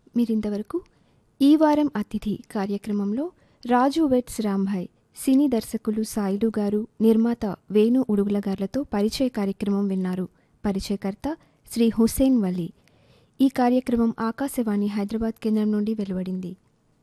మీరింతవరకు ఈ వారం అతిథి కార్యక్రమంలో రాజు వెట్స్ రాంభాయ్ సినీ దర్శకులు సాయిలు గారు నిర్మాత వేణు ఉడుగుల గార్లతో పరిచయ కార్యక్రమం విన్నారు పరిచయకర్త శ్రీ హుసేన్ వలీ ఈ కార్యక్రమం ఆకాశవాణి హైదరాబాద్ కేంద్రం నుండి వెలువడింది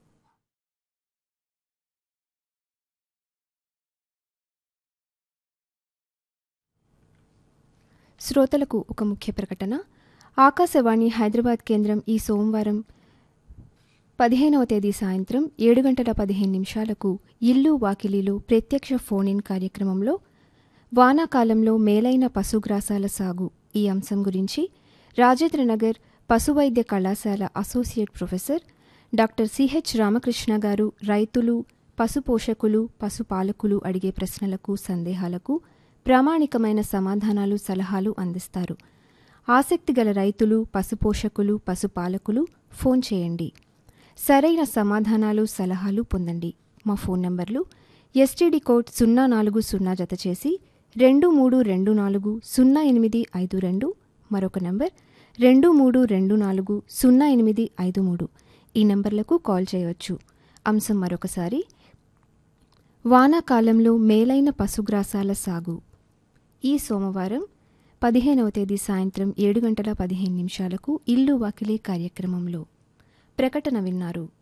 శ్రోతలకు ఒక ముఖ్య ప్రకటన ఆకాశవాణి హైదరాబాద్ కేంద్రం ఈ సోమవారం పదిహేనవ తేదీ సాయంత్రం ఏడు గంటల పదిహేను నిమిషాలకు ఇల్లు వాకిలీలో ప్రత్యక్ష ఫోన్ ఇన్ కార్యక్రమంలో వానాకాలంలో మేలైన పశుగ్రాసాల సాగు ఈ అంశం గురించి రాజేంద్రనగర్ పశువైద్య కళాశాల associate professor doctor CH Ramakrishna గారు రైతులు పశుపోషకులు పశుపాలకులు అడిగే ప్రశ్నలకు సందేహాలకు ప్రామాణికమైన సమాధానాలు సలహాలు అందిస్తారు ఆసక్తిగల రైతులు పశుపోషకులు పశుపాలకులు ఫోన్ చేయండి సరైన సమాధానాలు సలహాలు పొందండి మా ఫోన్ నంబర్లు ఎస్టీడీ కోడ్ సున్నా నాలుగు సున్నా జత చేసి రెండు మూడు రెండు నాలుగు సున్నా ఎనిమిది ఐదు రెండు మరొక నంబర్ రెండు మూడు రెండు నాలుగు సున్నా ఎనిమిది ఐదు మూడు ఈ నంబర్లకు కాల్ చేయవచ్చు అంశం మరొకసారి వానాకాలంలో మేలైన పశుగ్రాసాల సాగు ఈ సోమవారం పదిహేనవ తేదీ సాయంత్రం ఏడు గంటల పదిహేను నిమిషాలకు ఇల్లు వాకిలే కార్యక్రమంలో ప్రకటన విన్నారు